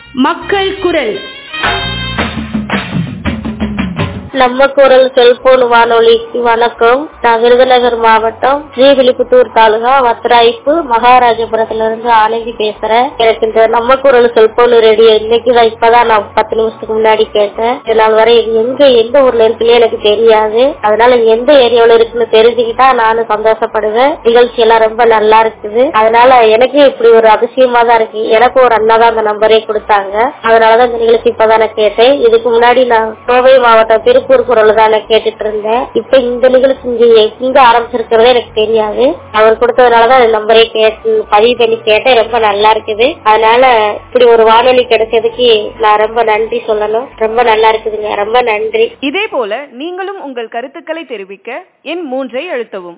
மக்கள் குரல் நம்ம குரல் செல்போன் வானொலிக்கு வணக்கம் நான் விருதுநகர் மாவட்டம் ஸ்ரீவில்லிபுத்தூர் தாலுகா வத்ராய்ப்பு மகாராஜபுரத்துல இருந்து ஆனந்தி பேசுறேன் எனக்கு இந்த நம்ம குரல் செல்போன் ரேடியோ இன்னைக்குதான் இப்பதான் நான் பத்து நிமிஷத்துக்கு முன்னாடி கேட்டேன் இது நாள் வரை இது எங்க எந்த ஊர்ல இருக்குன்னு எனக்கு தெரியாது அதனால எந்த ஏரியாவுல இருக்குன்னு தெரிஞ்சுக்கிட்டா நானும் சந்தோஷப்படுவேன் நிகழ்ச்சி எல்லாம் ரொம்ப நல்லா இருக்குது அதனால எனக்கு இப்படி ஒரு அதிசயமா தான் இருக்கு எனக்கு ஒரு அண்ணா தான் அந்த நம்பரே கொடுத்தாங்க அதனாலதான் இந்த நிகழ்ச்சி இப்பதான் நான் கேட்டேன் இதுக்கு முன்னாடி நான் கோவை மாவட்டம் திருப்பூர் குரல் தான் நான் கேட்டுட்டு இருந்தேன் இப்ப இந்த நிகழ்ச்சி இங்க எங்க ஆரம்பிச்சிருக்கிறதே எனக்கு தெரியாது அவர் கொடுத்ததுனாலதான் அந்த நம்பரே கேட்டு பதிவு பண்ணி கேட்டேன் ரொம்ப நல்லா இருக்குது அதனால இப்படி ஒரு வானொலி கிடைச்சதுக்கு நான் ரொம்ப நன்றி சொல்லணும் ரொம்ப நல்லா இருக்குதுங்க ரொம்ப நன்றி இதே போல நீங்களும் உங்கள் கருத்துக்களை தெரிவிக்க எண் மூன்றை அழுத்தவும்